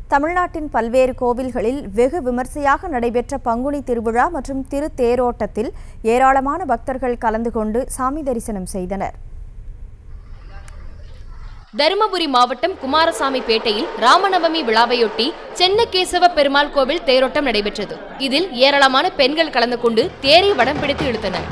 தமிழ்நாட்டின் பல்வேறு கோவில்களில் வெகு விமர்சையாக நடைபெற்ற பங்குனி திருவிழா மற்றும் திருத்தேரோட்டத்தில் ஏராளமான பக்தர்கள் கலந்து கொண்டு சாமி தரிசனம் செய்தனர் தருமபுரி மாவட்டம் குமாரசாமி பேட்டையில் ராமநவமி விழாவையொட்டி சென்னகேசவ பெருமாள் கோவில் தேரோட்டம் நடைபெற்றது இதில் ஏராளமான பெண்கள் கலந்து கொண்டு தேரை வடம் பிடித்து இழுத்தனர்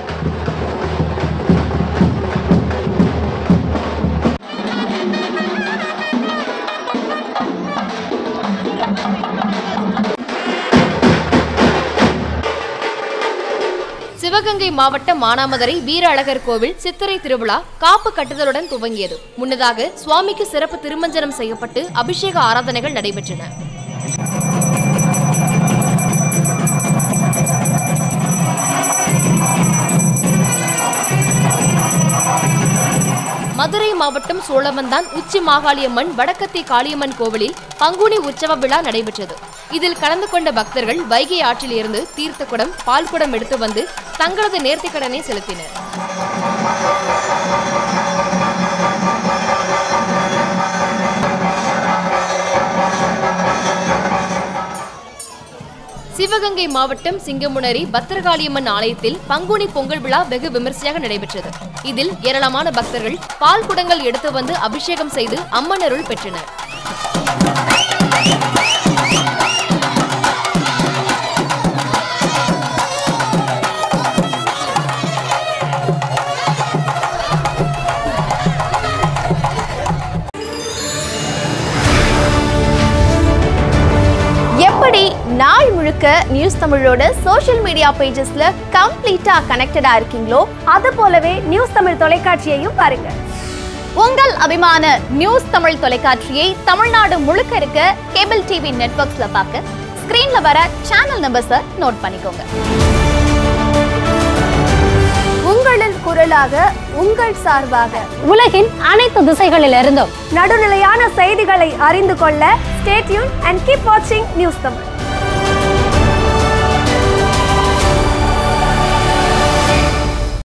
சிவகங்கை மாவட்டம் மானாமதுரை வீர அழகர் கோவில் சித்திரை திருவிழா காப்பு கட்டுதலுடன் துவங்கியது முன்னதாக சுவாமிக்கு சிறப்பு திருமஞ்சனம் செய்யப்பட்டு அபிஷேக ஆராதனைகள் நடைபெற்றன மதுரை மாவட்டம் சோழவந்தான் உச்சி மாகாளியம்மன் வடக்கத்தி காளியம்மன் கோவிலில் பங்குனி உற்சவ விழா நடைபெற்றது இதில் கலந்து கொண்ட பக்தர்கள் வைகை ஆற்றில் இருந்து தீர்த்த குடம் பால் குடம் எடுத்து வந்து தங்களது நேர்த்திக் கடனை செலுத்தினர் சிவகங்கை மாவட்டம் சிங்கமுனரி பத்திரகாளியம்மன் ஆலயத்தில் பங்குனி பொங்கல் விழா வெகு விமர்சையாக நடைபெற்றது இதில் ஏராளமான பக்தர்கள் பால் குடங்கள் எடுத்து வந்து அபிஷேகம் செய்து அம்மனருள் பெற்றனர் எப்படி நாள் முழுக்க நியூஸ் தமிழோட சோஷியல் மீடியா பேஜஸ்ல கம்ப்ளீட்டா கனெக்டடா இருக்கீங்களோ அது போலவே நியூஸ் தமிழ் தொலைக்காட்சியையும் பாருங்க உங்கள் அபிமான நியூஸ் தமிழ் தொலைக்காட்சியை தமிழ்நாடு முழுக்க இருக்க கேபிள் டிவி நெட்வொர்க்ஸ்ல பார்க்க ஸ்கிரீன்ல வர சேனல் நம்பர்ஸை நோட் பண்ணிக்கோங்க உங்களின் குரலாக உங்கள் சார்பாக உலகின் அனைத்து திசைகளிலிருந்தும் நடுநிலையான செய்திகளை அறிந்து கொள்ள ஸ்டேட்யூன் அண்ட் கீப் வாட்சிங் நியூஸ் தமிழ்